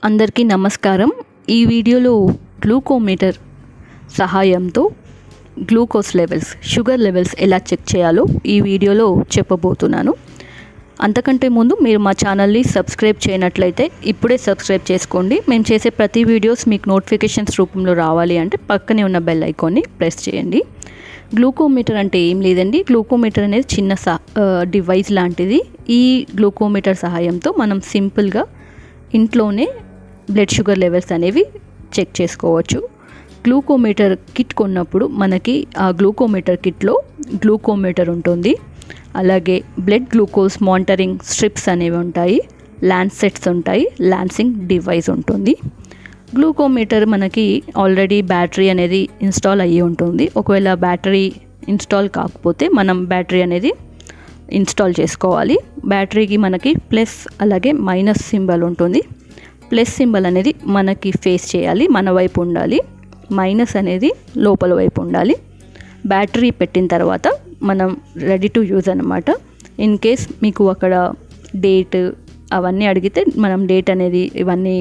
అందరికీ నమస్కారం ఈ వీడియోలో గ్లూకోమీటర్ సహాయంతో గ్లూకోజ్ లెవెల్స్ షుగర్ లెవెల్స్ ఎలా చెక్ చేయాలో ఈ వీడియోలో చెప్పబోతున్నాను అంతకంటే ముందు మీరు మా ఛానల్ని సబ్స్క్రైబ్ చేయనట్లయితే ఇప్పుడే సబ్స్క్రైబ్ చేసుకోండి మేము చేసే ప్రతి వీడియోస్ మీకు నోటిఫికేషన్స్ రూపంలో రావాలి అంటే పక్కనే ఉన్న బెల్ ఐకాన్ని ప్రెస్ చేయండి గ్లూకోమీటర్ అంటే ఏం లేదండి గ్లూకోమీటర్ అనేది చిన్న సా డివైస్ లాంటిది ఈ గ్లూకోమీటర్ సహాయంతో మనం సింపుల్గా ఇంట్లోనే బ్లడ్ షుగర్ లెవెల్స్ అనేవి చెక్ చేసుకోవచ్చు గ్లూకోమీటర్ కిట్ కొన్నప్పుడు మనకి ఆ గ్లూకోమీటర్ కిట్లో గ్లూకోమీటర్ ఉంటుంది అలాగే బ్లడ్ గ్లూకోజ్ మానిటరింగ్ స్ట్రిప్స్ అనేవి ఉంటాయి ల్యాన్సెట్స్ ఉంటాయి ల్యాన్సింగ్ డివైస్ ఉంటుంది గ్లూకోమీటర్ మనకి ఆల్రెడీ బ్యాటరీ అనేది ఇన్స్టాల్ అయ్యి ఉంటుంది ఒకవేళ బ్యాటరీ ఇన్స్టాల్ కాకపోతే మనం బ్యాటరీ అనేది ఇన్స్టాల్ చేసుకోవాలి బ్యాటరీకి మనకి ప్లస్ అలాగే మైనస్ సింబల్ ఉంటుంది ప్లస్ సింబల్ అనేది మనకి ఫేస్ చేయాలి మన వైపు ఉండాలి మైనస్ అనేది లోపల వైపు ఉండాలి బ్యాటరీ పెట్టిన తర్వాత మనం రెడీ టు యూజ్ అనమాట ఇన్ కేస్ మీకు అక్కడ డేట్ అవన్నీ అడిగితే మనం డేట్ అనేది ఇవన్నీ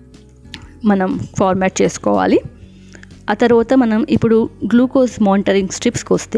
మనం ఫార్మాట్ చేసుకోవాలి ఆ తర్వాత మనం ఇప్పుడు గ్లూకోజ్ మానిటరింగ్ స్ట్రిప్స్కి వస్తే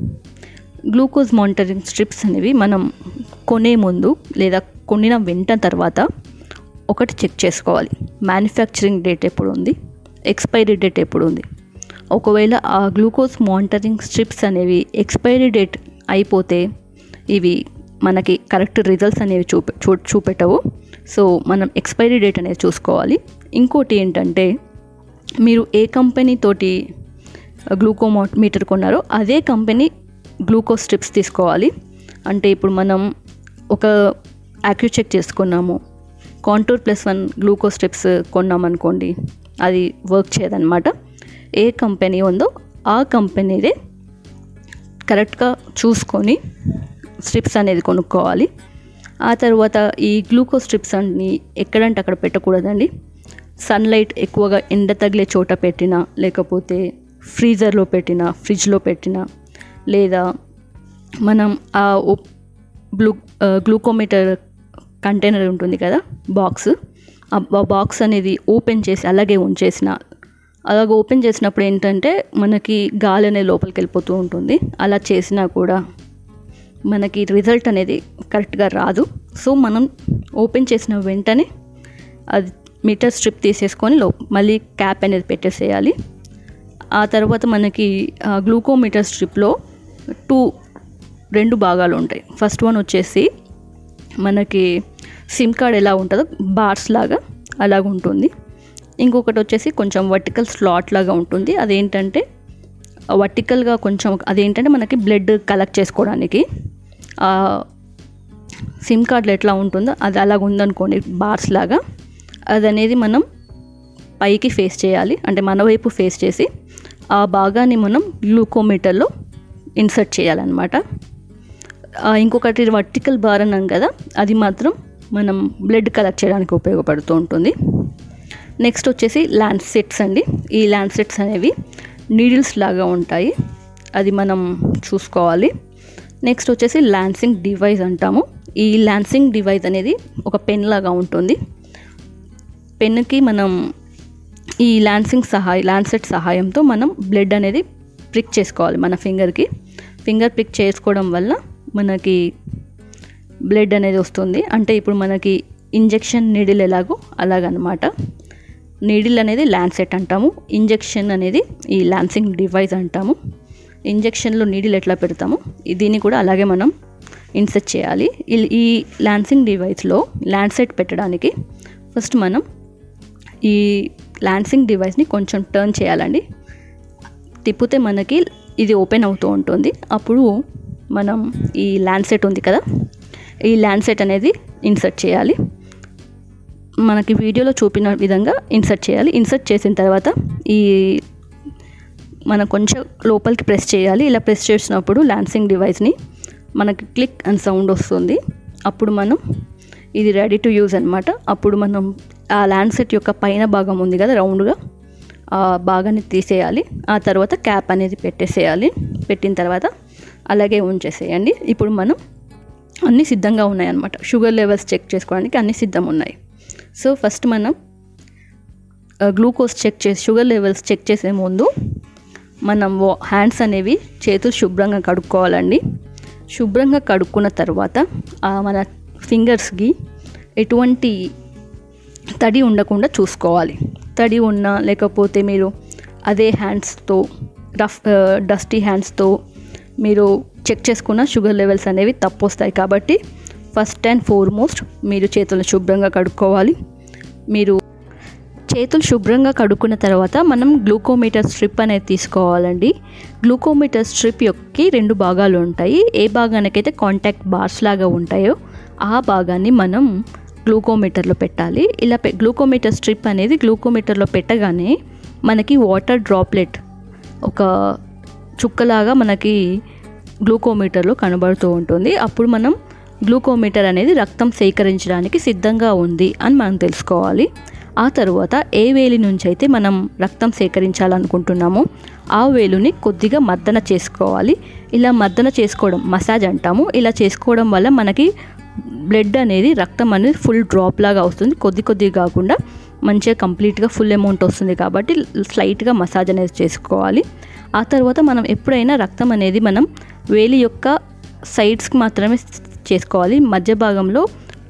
గ్లూకోజ్ మానిటరింగ్ స్ట్రిప్స్ అనేవి మనం కొనే ముందు లేదా కొనిన వెంట తర్వాత ఒకటి చెక్ చేసుకోవాలి మ్యానుఫ్యాక్చరింగ్ డేట్ ఎప్పుడు ఉంది ఎక్స్పైరీ డేట్ ఎప్పుడు ఉంది ఒకవేళ ఆ గ్లూకోజ్ మానిటరింగ్ స్ట్రిప్స్ అనేవి ఎక్స్పైరీ డేట్ అయిపోతే ఇవి మనకి కరెక్ట్ రిజల్ట్స్ అనేవి చూపె చూ చూపెట్టవు సో మనం ఎక్స్పైరీ డేట్ అనేది చూసుకోవాలి ఇంకోటి ఏంటంటే మీరు ఏ కంపెనీ తోటి గ్లూకోమో మీటర్ కొన్నారో అదే కంపెనీ గ్లూకోజ్ స్ట్రిప్స్ తీసుకోవాలి అంటే ఇప్పుడు మనం ఒక యాక్యూచెక్ చేసుకున్నాము Contour plus one glucose strips కొన్నామనుకోండి అది వర్క్ చేయదన్నమాట ఏ కంపెనీ ఉందో ఆ కంపెనీదే కరెక్ట్గా చూసుకొని స్ట్రిప్స్ అనేది కొనుక్కోవాలి ఆ తర్వాత ఈ గ్లూకోజ్ స్ట్రిప్స్ అన్ని ఎక్కడంటే అక్కడ పెట్టకూడదండి సన్లైట్ ఎక్కువగా ఎండ తగిలే చోట పెట్టినా లేకపోతే ఫ్రీజర్లో పెట్టిన ఫ్రిడ్జ్లో పెట్టిన లేదా మనం ఆ గ్లూ గ్లూకోమీటర్ కంటైనర్ ఉంటుంది కదా బాక్స్ ఆ బాక్స్ అనేది ఓపెన్ చేసి అలాగే ఉంచేసిన అలాగ ఓపెన్ చేసినప్పుడు ఏంటంటే మనకి గాలి అనేది లోపలికి వెళ్ళిపోతూ ఉంటుంది అలా చేసినా కూడా మనకి రిజల్ట్ అనేది కరెక్ట్గా రాదు సో మనం ఓపెన్ చేసిన వెంటనే అది మీటర్ స్ట్రిప్ తీసేసుకొని లో మళ్ళీ క్యాప్ అనేది పెట్టేసేయాలి ఆ తర్వాత మనకి గ్లూకోమీటర్ స్ట్రిప్లో టూ రెండు భాగాలు ఉంటాయి ఫస్ట్ వన్ వచ్చేసి మనకి సిమ్ కార్డ్ ఎలా ఉంటుందో బార్స్ లాగా అలాగ ఉంటుంది ఇంకొకటి వచ్చేసి కొంచెం వర్టికల్ స్లాట్ లాగా ఉంటుంది అదేంటంటే వర్టికల్గా కొంచెం అదేంటంటే మనకి బ్లడ్ కలెక్ట్ చేసుకోవడానికి సిమ్ కార్డులో ఎట్లా ఉంటుందో అది అలాగ ఉందనుకోండి బార్స్ లాగా అది అనేది మనం పైకి ఫేస్ చేయాలి అంటే మన వైపు ఫేస్ చేసి ఆ భాగాన్ని మనం గ్లూకోమీటర్లో ఇన్సర్ట్ చేయాలన్నమాట ఇంకొకటి వర్టికల్ బార్ అన్నాం కదా అది మాత్రం మనం బ్లడ్ కలెక్ట్ చేయడానికి ఉపయోగపడుతూ ఉంటుంది నెక్స్ట్ వచ్చేసి ల్యాండ్సెట్స్ అండి ఈ ల్యాండ్సెట్స్ అనేవి నీడిల్స్ లాగా ఉంటాయి అది మనం చూసుకోవాలి నెక్స్ట్ వచ్చేసి ల్యాన్సింగ్ డివైస్ అంటాము ఈ ల్యాన్సింగ్ డివైస్ అనేది ఒక పెన్ లాగా ఉంటుంది పెన్కి మనం ఈ ల్యాన్సింగ్ సహాయ ల్యాన్సెట్ సహాయంతో మనం బ్లడ్ అనేది ప్రిక్ చేసుకోవాలి మన ఫింగర్కి ఫింగర్ ప్రిక్ చేసుకోవడం వల్ల మనకి బ్లడ్ అనేది వస్తుంది అంటే ఇప్పుడు మనకి ఇంజెక్షన్ నీడిల్ ఎలాగో అలాగనమాట నీడిల్ అనేది ల్యాన్సెట్ అంటాము ఇంజెక్షన్ అనేది ఈ ల్యాన్సింగ్ డివైస్ అంటాము ఇంజెక్షన్లో నీడిల్ ఎట్లా పెడతామో దీన్ని కూడా అలాగే మనం ఇన్సెట్ చేయాలి ఈ ల్యాన్సింగ్ డివైస్లో ల్యాన్సెట్ పెట్టడానికి ఫస్ట్ మనం ఈ ల్యాన్సింగ్ డివైస్ని కొంచెం టర్న్ చేయాలండి తిప్పితే మనకి ఇది ఓపెన్ అవుతూ ఉంటుంది అప్పుడు మనం ఈ ల్యాన్సెట్ ఉంది కదా ఈ ల్యాన్సెట్ అనేది ఇన్సర్ట్ చేయాలి మనకి వీడియోలో చూపిన విధంగా ఇన్సర్ట్ చేయాలి ఇన్సర్ట్ చేసిన తర్వాత ఈ మనం కొంచెం లోపలికి ప్రెస్ చేయాలి ఇలా ప్రెస్ చేసినప్పుడు ల్యాన్సింగ్ డివైస్ని మనకి క్లిక్ అని సౌండ్ వస్తుంది అప్పుడు మనం ఇది రెడీ టు యూజ్ అనమాట అప్పుడు మనం ఆ ల్యాన్సెట్ యొక్క పైన భాగం ఉంది కదా రౌండ్గా ఆ భాగాన్ని తీసేయాలి ఆ తర్వాత క్యాప్ అనేది పెట్టేసేయాలి పెట్టిన తర్వాత అలాగే ఉంచేసేయండి ఇప్పుడు మనం అన్నీ సిద్ధంగా ఉన్నాయి అనమాట షుగర్ లెవెల్స్ చెక్ చేసుకోవడానికి అన్నీ సిద్ధం ఉన్నాయి సో ఫస్ట్ మనం గ్లూకోజ్ చెక్ చేసి షుగర్ లెవెల్స్ చెక్ చేసే ముందు మనం హ్యాండ్స్ అనేవి చేతులు శుభ్రంగా కడుక్కోవాలండి శుభ్రంగా కడుక్కున్న తర్వాత మన ఫింగర్స్కి ఎటువంటి తడి ఉండకుండా చూసుకోవాలి తడి ఉన్నా లేకపోతే మీరు అదే హ్యాండ్స్తో రఫ్ డస్టీ హ్యాండ్స్తో మీరు చెక్ చేసుకున్న షుగర్ లెవెల్స్ అనేవి తప్పు వస్తాయి కాబట్టి ఫస్ట్ అండ్ ఫోర్మోస్ట్ మీరు చేతులను శుభ్రంగా కడుక్కోవాలి మీరు చేతులు శుభ్రంగా కడుక్కున్న తర్వాత మనం గ్లూకోమీటర్ స్ట్రిప్ అనేది తీసుకోవాలండి గ్లూకోమీటర్ స్ట్రిప్ యొక్క రెండు భాగాలు ఉంటాయి ఏ భాగానికైతే కాంటాక్ట్ బార్స్ లాగా ఉంటాయో ఆ భాగాన్ని మనం గ్లూకోమీటర్లో పెట్టాలి ఇలా పె గ్లూకోమీటర్ స్ట్రిప్ అనేది గ్లూకోమీటర్లో పెట్టగానే మనకి వాటర్ డ్రాప్లెట్ ఒక చుక్కలాగా మనకి గ్లూకోమీటర్లో కనబడుతూ ఉంటుంది అప్పుడు మనం గ్లూకోమీటర్ అనేది రక్తం సేకరించడానికి సిద్ధంగా ఉంది అని మనం తెలుసుకోవాలి ఆ తర్వాత ఏ వేలి నుంచి అయితే మనం రక్తం సేకరించాలనుకుంటున్నామో ఆ వేలుని కొద్దిగా మర్దన చేసుకోవాలి ఇలా మర్దన చేసుకోవడం మసాజ్ అంటాము ఇలా చేసుకోవడం వల్ల మనకి బ్లడ్ అనేది రక్తం అనేది ఫుల్ డ్రాప్ లాగా వస్తుంది కొద్ది కొద్దిగా కాకుండా మంచిగా కంప్లీట్గా ఫుల్ అమౌంట్ వస్తుంది కాబట్టి స్లైట్గా మసాజ్ అనేది చేసుకోవాలి ఆ తర్వాత మనం ఎప్పుడైనా రక్తం అనేది మనం వేలి యొక్క సైడ్స్కి మాత్రమే చేసుకోవాలి మధ్య భాగంలో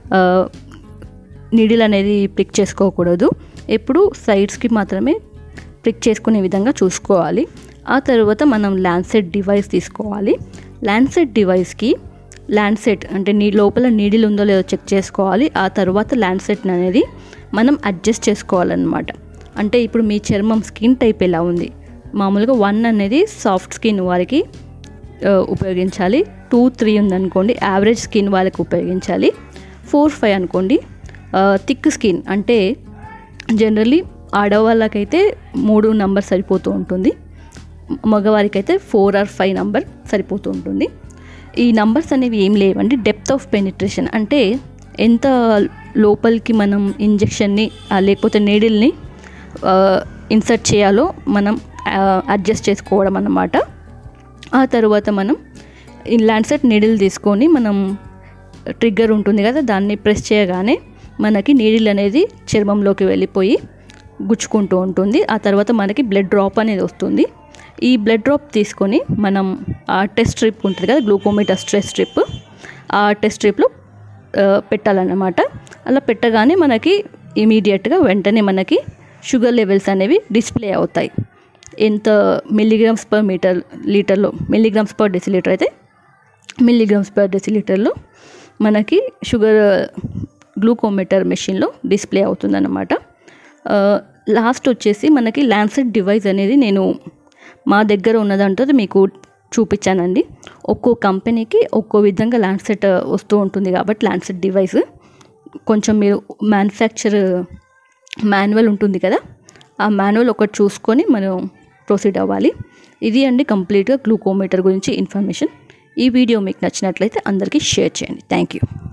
నీడిల్ అనేది పిక్ చేసుకోకూడదు ఎప్పుడు సైడ్స్కి మాత్రమే పిక్ చేసుకునే విధంగా చూసుకోవాలి ఆ తర్వాత మనం ల్యాండ్సెట్ డివైస్ తీసుకోవాలి ల్యాండ్సెట్ డివైస్కి ల్యాండ్సెట్ అంటే నీ లోపల నీడిల్ ఉందో లేదో చెక్ చేసుకోవాలి ఆ తర్వాత ల్యాండ్సెట్ అనేది మనం అడ్జస్ట్ చేసుకోవాలన్నమాట అంటే ఇప్పుడు మీ చర్మం స్కిన్ టైప్ ఎలా ఉంది మామూలుగా వన్ అనేది సాఫ్ట్ స్కిన్ వారికి ఉపయోగించాలి టూ త్రీ ఉందనుకోండి యావరేజ్ స్కిన్ వాళ్ళకి ఉపయోగించాలి ఫోర్ ఫైవ్ అనుకోండి థిక్ స్కిన్ అంటే జనరల్లీ ఆడవాళ్ళకైతే మూడు నంబర్ సరిపోతూ ఉంటుంది మగవారికైతే ఫోర్ ఆర్ ఫైవ్ నంబర్ సరిపోతూ ఉంటుంది ఈ నంబర్స్ అనేవి ఏం లేవండి డెప్త్ ఆఫ్ పెనిట్రేషన్ అంటే ఎంత లోపలికి మనం ఇంజెక్షన్ని లేకపోతే నీడిల్ని ఇన్సర్ట్ చేయాలో మనం అడ్జస్ట్ చేసుకోవడం అన్నమాట ఆ తర్వాత మనం ఈ ల్యాండ్సెట్ నీడిల్ తీసుకొని మనం ట్రిగ్గర్ ఉంటుంది కదా దాన్ని ప్రెస్ చేయగానే మనకి నీడిల్ అనేది చర్మంలోకి వెళ్ళిపోయి గుచ్చుకుంటూ ఉంటుంది ఆ తర్వాత మనకి బ్లడ్ డ్రాప్ అనేది వస్తుంది ఈ బ్లడ్ డ్రాప్ తీసుకొని మనం ఆ టెస్ట్ స్ట్రిప్ ఉంటుంది కదా గ్లూకోమీటర్ స్ట్రెస్ స్ట్రిప్ ఆ టెస్ట్ స్ట్రిప్లో పెట్టాలన్నమాట అలా పెట్టగానే మనకి ఇమీడియట్గా వెంటనే మనకి షుగర్ లెవెల్స్ అనేవి డిస్ప్లే అవుతాయి ఎంత మిల్లీగ్రామ్స్ పర్ మీటర్ లీటర్లో మిల్లీగ్రామ్స్ పర్ డెసిలీటర్ అయితే మిల్లీగ్రామ్స్ పర్ డెసిలీటర్లో మనకి షుగర్ గ్లూకోమీటర్ మెషిన్లో డిస్ప్లే అవుతుందన్నమాట లాస్ట్ వచ్చేసి మనకి ల్యాన్సెట్ డివైస్ అనేది నేను మా దగ్గర ఉన్నదంటే మీకు చూపించానండి ఒక్కో కంపెనీకి ఒక్కో విధంగా ల్యాండ్సెట్ వస్తూ ఉంటుంది కాబట్టి ల్యాండ్సెట్ డివైస్ కొంచెం మీరు మ్యానుఫ్యాక్చర్ మాన్యువల్ ఉంటుంది కదా ఆ మాన్యువల్ ఒకటి చూసుకొని మనం ప్రొసీడ్ అవ్వాలి ఇది అండి కంప్లీట్గా గ్లూకోమీటర్ గురించి ఇన్ఫర్మేషన్ ఈ వీడియో మీకు నచ్చినట్లయితే అందరికీ షేర్ చేయండి థ్యాంక్ యూ